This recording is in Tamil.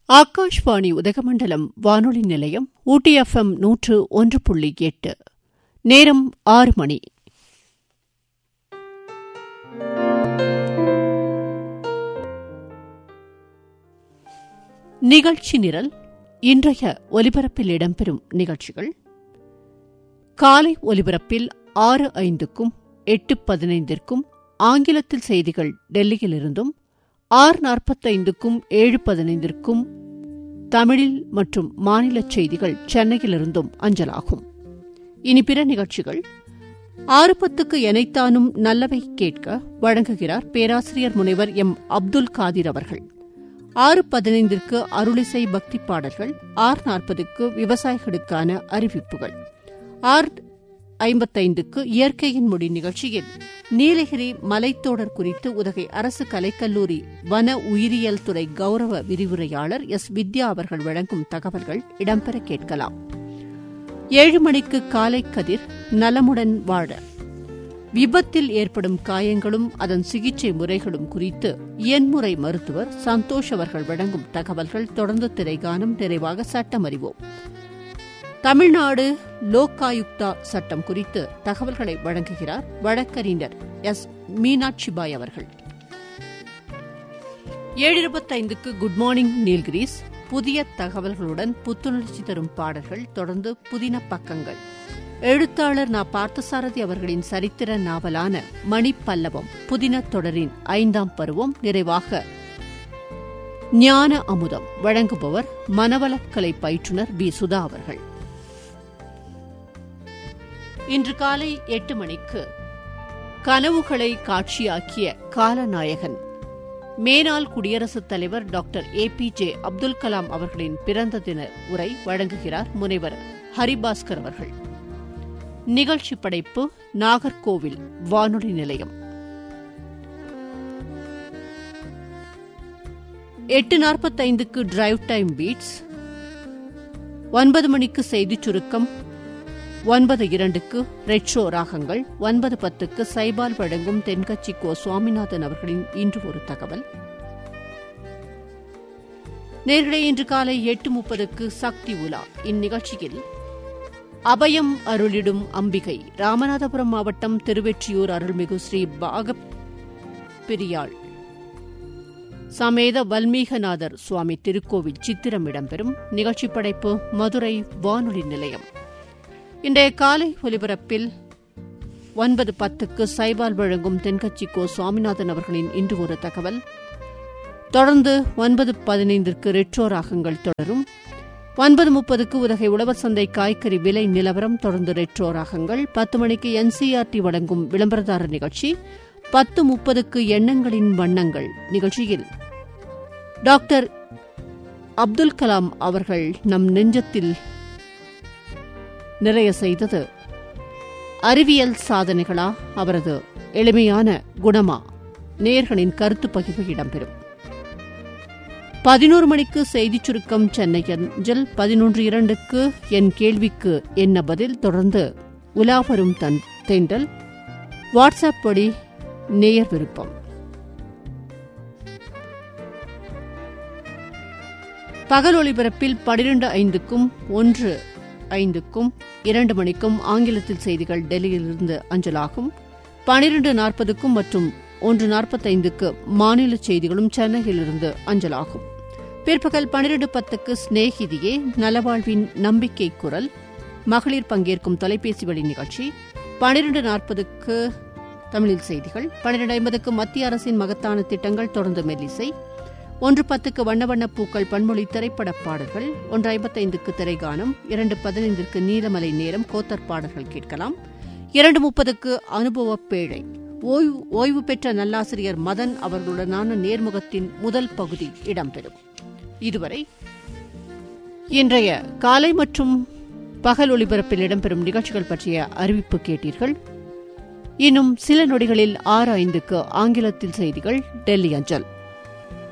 ஆகாஷ்வாணி உதகமண்டலம் வானொலி நிலையம் ஊட்டி எஃப்எம் நூற்று ஒன்று புள்ளி எட்டு நேரம் ஆறு மணி நிகழ்ச்சி நிரல் இன்றைய ஒலிபரப்பில் இடம்பெறும் நிகழ்ச்சிகள் காலை ஒலிபரப்பில் ஆறு ஐந்துக்கும் எட்டு பதினைந்திற்கும் ஆங்கிலத்தில் செய்திகள் டெல்லியிலிருந்தும் ஆறு நாற்பத்தைந்துக்கும் ஏழு பதினைந்திற்கும் தமிழில் மற்றும் மாநில செய்திகள் சென்னையிலிருந்தும் அஞ்சலாகும் இனி பிற நிகழ்ச்சிகள் ஆறு பத்துக்கு எனைத்தானும் நல்லவை கேட்க வழங்குகிறார் பேராசிரியர் முனைவர் எம் அப்துல் காதிர் அவர்கள் ஆறு பதினைந்திற்கு அருளிசை பக்தி பாடல்கள் ஆறு நாற்பதுக்கு விவசாயிகளுக்கான அறிவிப்புகள் ஆறு ஐம்பத்தைந்துக்கு இயற்கையின் மொழி நிகழ்ச்சியில் நீலகிரி மலைத்தோடர் குறித்து உதகை அரசு கலைக்கல்லூரி வன உயிரியல் துறை கௌரவ விரிவுரையாளர் எஸ் வித்யா அவர்கள் வழங்கும் தகவல்கள் இடம்பெற கேட்கலாம் ஏழு மணிக்கு காலை கதிர் நலமுடன் வாழ விபத்தில் ஏற்படும் காயங்களும் அதன் சிகிச்சை முறைகளும் குறித்து இயன்முறை மருத்துவர் சந்தோஷ் அவர்கள் வழங்கும் தகவல்கள் தொடர்ந்து திரைகானம் நிறைவாக சட்டம் அறிவோம் தமிழ்நாடு லோக்காயுக்தா சட்டம் குறித்து தகவல்களை வழங்குகிறார் வழக்கறிஞர் எஸ் மீனாட்சிபாய் அவர்கள் ஏழு இருபத்தைந்துக்கு குட் மார்னிங் நீல்கிரீஸ் புதிய தகவல்களுடன் புத்துணர்ச்சி தரும் பாடல்கள் தொடர்ந்து புதின பக்கங்கள் எழுத்தாளர் நா பார்த்தசாரதி அவர்களின் சரித்திர நாவலான மணிப்பல்லவம் புதின தொடரின் ஐந்தாம் பருவம் நிறைவாக ஞான அமுதம் வழங்குபவர் மனவளக்கலை பயிற்றுனர் பி சுதா அவர்கள் இன்று காலை எட்டு மணிக்கு கனவுகளை காட்சியாக்கிய காலநாயகன் மேனாள் குடியரசுத் தலைவர் doctor A P J Abdul Kalam அவர்களின் பிறந்த தின உரை வழங்குகிறார் முனைவர் ஹரிபாஸ்கர் அவர்கள் நிகழ்ச்சி படைப்பு நாகர்கோவில் வானொலி நிலையம் எட்டு நாற்பத்தைந்துக்கு டிரைவ் டைம் பீட்ஸ் ஒன்பது மணிக்கு செய்திச் சுருக்கம் ஒன்பது இரண்டுக்கு ரெட்ஷோ ராகங்கள் ஒன்பது பத்துக்கு சைபால் வழங்கும் தென்கட்சி கோ சுவாமிநாதன் அவர்களின் இன்று ஒரு தகவல் நேர்களே இன்று காலை எட்டு முப்பதுக்கு சக்தி உலா இந்நிகழ்ச்சியில் அபயம் அருளிடும் அம்பிகை ராமநாதபுரம் மாவட்டம் திருவெற்றியூர் அருள்மிகு ஸ்ரீ பாகப்பிரியாள் சமேத வல்மீகநாதர் சுவாமி திருக்கோவில் சித்திரம் இடம்பெறும் நிகழ்ச்சி படைப்பு மதுரை வானொலி நிலையம் இன்றைய காலை ஒலிபரப்பில் ஒன்பது பத்துக்கு சைபால் வழங்கும் தென்கட்சி கோ சுவாமிநாதன் அவர்களின் இன்று ஒரு தகவல் தொடர்ந்து ஒன்பது பதினைந்திற்கு ரெட்ரோ ராகங்கள் தொடரும் ஒன்பது முப்பதுக்கு உதகை உழவர் சந்தை காய்கறி விலை நிலவரம் தொடர்ந்து ரெட்ரோ ராகங்கள் பத்து மணிக்கு என்சிஆர்டி வழங்கும் விளம்பரதாரர் நிகழ்ச்சி பத்து முப்பதுக்கு எண்ணங்களின் வண்ணங்கள் நிகழ்ச்சியில் டாக்டர் அப்துல் கலாம் அவர்கள் நம் நெஞ்சத்தில் நிறைய செய்தது அறிவியல் சாதனைகளா அவரது எளிமையான குணமா நேர்களின் கருத்து பகிர்வு இடம்பெறும் பதினோரு மணிக்கு செய்திச் சுருக்கம் சென்னை அஞ்சல் பதினொன்று இரண்டுக்கு என் கேள்விக்கு என்ன பதில் தொடர்ந்து உலாவரும் தன் தெண்டல் வாட்ஸ்அப் படி நேயர் விருப்பம் பகல் ஒளிபரப்பில் பனிரெண்டு ஐந்துக்கும் ஒன்று ஐந்துக்கும் இரண்டு மணிக்கும் ஆங்கிலத்தில் செய்திகள் டெல்லியிலிருந்து அஞ்சலாகும் பனிரெண்டு நாற்பதுக்கும் மற்றும் ஒன்று நாற்பத்தைந்துக்கு மாநில செய்திகளும் சென்னையிலிருந்து அஞ்சலாகும் பிற்பகல் பனிரெண்டு பத்துக்கு ஸ்நேகிதியே நலவாழ்வின் நம்பிக்கை குரல் மகளிர் பங்கேற்கும் தொலைபேசி வழி நிகழ்ச்சி பனிரெண்டு நாற்பதுக்கு தமிழில் செய்திகள் பனிரெண்டு ஐம்பதுக்கு மத்திய அரசின் மகத்தான திட்டங்கள் தொடர்ந்து மெல்லிசை ஒன்று பத்துக்கு வண்ண வண்ண பூக்கள் பன்மொழி திரைப்பட பாடல்கள் ஒன்று ஐம்பத்தைந்துக்கு திரைகானம் இரண்டு பதினைந்திற்கு நீலமலை நேரம் கோத்தர் பாடல்கள் கேட்கலாம் இரண்டு முப்பதுக்கு அனுபவ பேழை ஓய்வு ஓய்வு பெற்ற நல்லாசிரியர் மதன் அவர்களுடனான நேர்முகத்தின் முதல் பகுதி இடம்பெறும் இதுவரை இன்றைய காலை மற்றும் பகல் ஒலிபரப்பில் இடம்பெறும் நிகழ்ச்சிகள் பற்றிய அறிவிப்பு கேட்டீர்கள் இன்னும் சில நொடிகளில் ஆறு ஐந்துக்கு ஆங்கிலத்தில் செய்திகள் டெல்லி அஞ்சல்